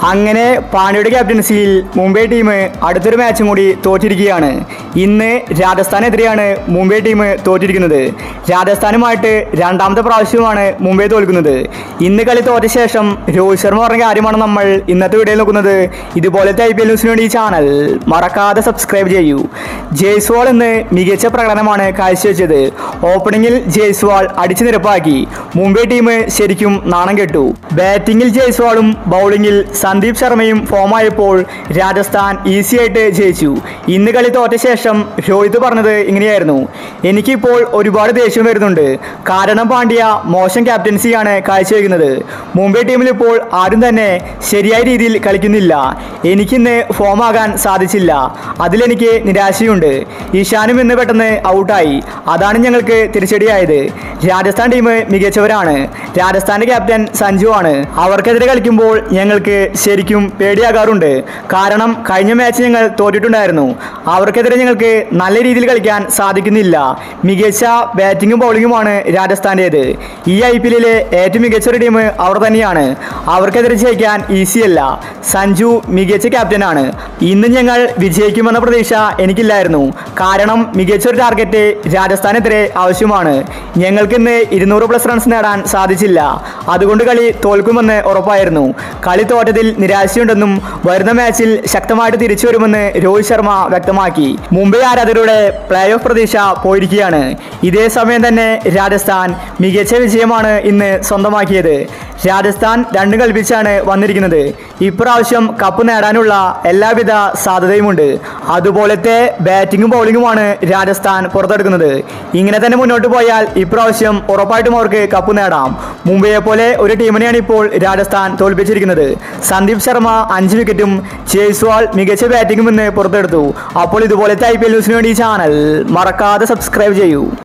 അങ്ങനെ പാണ്ഡ്യയുടെ ക്യാപ്റ്റൻസിയിൽ മുംബൈ ടീം അടുത്തൊരു മാച്ചും കൂടി തോറ്റിരിക്കുകയാണ് ഇന്ന് രാജസ്ഥാനെതിരെയാണ് മുംബൈ ടീം തോറ്റിരിക്കുന്നത് രാജസ്ഥാനുമായിട്ട് രണ്ടാമത്തെ പ്രാവശ്യവുമാണ് മുംബൈ തോൽക്കുന്നത് ഇന്ന് കളി തോറ്റ ശേഷം രോഹിത് ശർമ്മ പറഞ്ഞ കാര്യമാണ് നമ്മൾ ഇന്നത്തെ വീഡിയോയിൽ നോക്കുന്നത് ഇതുപോലത്തെ ഐ പി എൽ ന്യൂസിന് വേണ്ടി ഈ ചാനൽ മറക്കാതെ സബ്സ്ക്രൈബ് ചെയ്യൂ ജയ്സ്വാൾ ഇന്ന് മികച്ച പ്രകടനമാണ് കാഴ്ചവെച്ചത് ഓപ്പണിംഗിൽ ജയ്സ്വാൾ അടിച്ചു നിരപ്പാക്കി മുംബൈ ടീം ശരിക്കും നാണം കെട്ടു ബാറ്റിംഗിൽ ജയ്സ്വാളും ബൗളിംഗിൽ സന്ദീപ് ശർമ്മയും ഫോമായപ്പോൾ രാജസ്ഥാൻ ഈസി ആയിട്ട് ജയിച്ചു ഇന്ന് കളി തോറ്റ ശേഷം രോഹിത് പറഞ്ഞത് ഇങ്ങനെയായിരുന്നു എനിക്കിപ്പോൾ ഒരുപാട് ദേഷ്യം വരുന്നുണ്ട് കാരണം പാണ്ഡ്യ മോശം ക്യാപ്റ്റൻസിയാണ് കാഴ്ചവെക്കുന്നത് മുംബൈ ടീമിൽ ഇപ്പോൾ ആരും തന്നെ ശരിയായ രീതിയിൽ കളിക്കുന്നില്ല എനിക്കിന്ന് ഫോമാകാൻ സാധിച്ചില്ല അതിലെനിക്ക് നിരാശയുണ്ട് ഇഷാനും ഇന്ന് പെട്ടെന്ന് ഔട്ടായി അതാണ് ഞങ്ങൾക്ക് തിരിച്ചടിയായത് രാജസ്ഥാൻ ടീം മികച്ചവരാണ് രാജസ്ഥാന്റെ ക്യാപ്റ്റൻ സഞ്ജു ആണ് അവർക്കെതിരെ കളിക്കുമ്പോൾ ഞങ്ങൾക്ക് ശരിക്കും പേടിയാകാറുണ്ട് കാരണം കഴിഞ്ഞ മാച്ച് ഞങ്ങൾ തോറ്റിട്ടുണ്ടായിരുന്നു അവർക്കെതിരെ ഞങ്ങൾക്ക് നല്ല രീതിയിൽ കളിക്കാൻ സാധിക്കുന്നില്ല മികച്ച ബാറ്റിങ്ങും ബൗളിങ്ങുമാണ് രാജസ്ഥാൻ്റേത് ഈ ഐ പി എല്ലിലെ ഏറ്റവും മികച്ച ഒരു ടീം അവർ തന്നെയാണ് അവർക്കെതിരെ ജയിക്കാൻ ഈസിയല്ല സഞ്ജു മികച്ച ക്യാപ്റ്റനാണ് ഇന്ന് ഞങ്ങൾ വിജയിക്കുമെന്ന പ്രതീക്ഷ എനിക്കില്ലായിരുന്നു കാരണം മികച്ച ഒരു ടാർഗറ്റ് രാജസ്ഥാനെതിരെ ആവശ്യമാണ് ഞങ്ങൾക്ക് ഇന്ന് ഇരുന്നൂറ് പ്ലസ് റൺസ് നേടാൻ സാധിച്ചില്ല അതുകൊണ്ട് കളി തോൽക്കുമെന്ന് ഉറപ്പായിരുന്നു കളി തോറ്റതിൽ നിരാശയുണ്ടെന്നും വരുന്ന മാച്ചിൽ ശക്തമായിട്ട് തിരിച്ചു വരുമെന്ന് രോഹിത് ശർമ്മ വ്യക്തമാക്കി മുംബൈ ആരാധകരുടെ പ്ലേ ഓഫ് പ്രതീക്ഷ പോയിരിക്കുകയാണ് ഇതേ സമയം തന്നെ രാജസ്ഥാൻ മികച്ച വിജയമാണ് ഇന്ന് സ്വന്തമാക്കിയത് രാജസ്ഥാൻ രണ്ടും കൽപ്പിച്ചാണ് വന്നിരിക്കുന്നത് ഇപ്രാവശ്യം കപ്പ് നേടാനുള്ള എല്ലാവിധ സാധ്യതയുമുണ്ട് അതുപോലത്തെ ബാറ്റിങ്ങും ബൗളിങ്ങുമാണ് രാജസ്ഥാൻ പുറത്തെടുക്കുന്നത് ഇങ്ങനെ തന്നെ മുന്നോട്ട് പോയാൽ ഇപ്രാവശ്യം ഉറപ്പായിട്ടും അവർക്ക് കപ്പ് നേടാം മുംബൈയെ പോലെ ഒരു ടീമിനെയാണ് ഇപ്പോൾ രാജസ്ഥാൻ തോൽപ്പിച്ചിരിക്കുന്നത് സന്ദീപ് ശർമ്മ അഞ്ച് വിക്കറ്റും ജയ്സ്വാൾ മികച്ച ബാറ്റിംഗും ഇന്ന് പുറത്തെടുത്തു അപ്പോൾ ഇതുപോലത്തെ ഐ പി എൽ ന്യൂസിന് വേണ്ടി ഈ ചാനൽ മറക്കാതെ സബ്സ്ക്രൈബ് ചെയ്യൂ